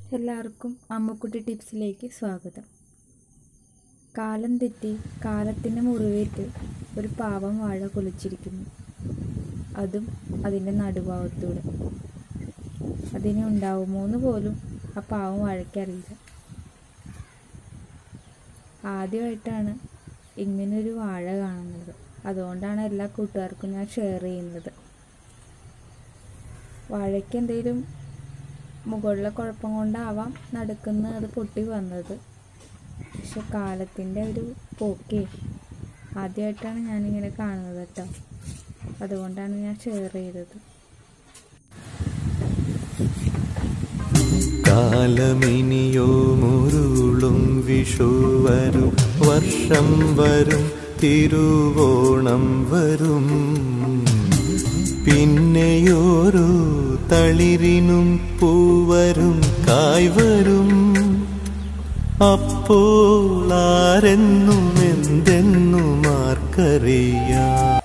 എല്ലാവർക്കും അമ്മുക്കുട്ടി ടിപ്സിലേക്ക് സ്വാഗതം കാലം തെറ്റി കാലത്തിന് മുറിവേറ്റ് ഒരു പാവം വാഴ കുലച്ചിരിക്കുന്നു അതും അതിൻ്റെ നടുഭാഗത്തൂടെ അതിന് ഉണ്ടാവുമോന്ന് പോലും ആ പാവം വാഴയ്ക്കറിയില്ല ആദ്യമായിട്ടാണ് ഇങ്ങനൊരു വാഴ കാണുന്നത് അതുകൊണ്ടാണ് എല്ലാ കൂട്ടുകാർക്കും ഞാൻ ഷെയർ ചെയ്യുന്നത് വാഴയ്ക്ക് എന്തെങ്കിലും മുകളിലെ കുഴപ്പം കൊണ്ടാവാം നടുക്കുന്ന് അത് പൊട്ടി വന്നത് പക്ഷെ കാലത്തിൻ്റെ ഒരു പോക്കേ ആദ്യമായിട്ടാണ് ഞാനിങ്ങനെ കാണുന്നത് കേട്ടോ അതുകൊണ്ടാണ് ഞാൻ ഷെയർ ചെയ്തത് കാലമിനിയോ മുരുളും വിഷു വരും വർഷം വരും തിരുവോണം വരും പിന്നെയോരോ തളിരിനും പൂവരും കായ് വരും അപ്പോൾ ആരെന്നും എന്തെന്നും ആർക്കറിയാം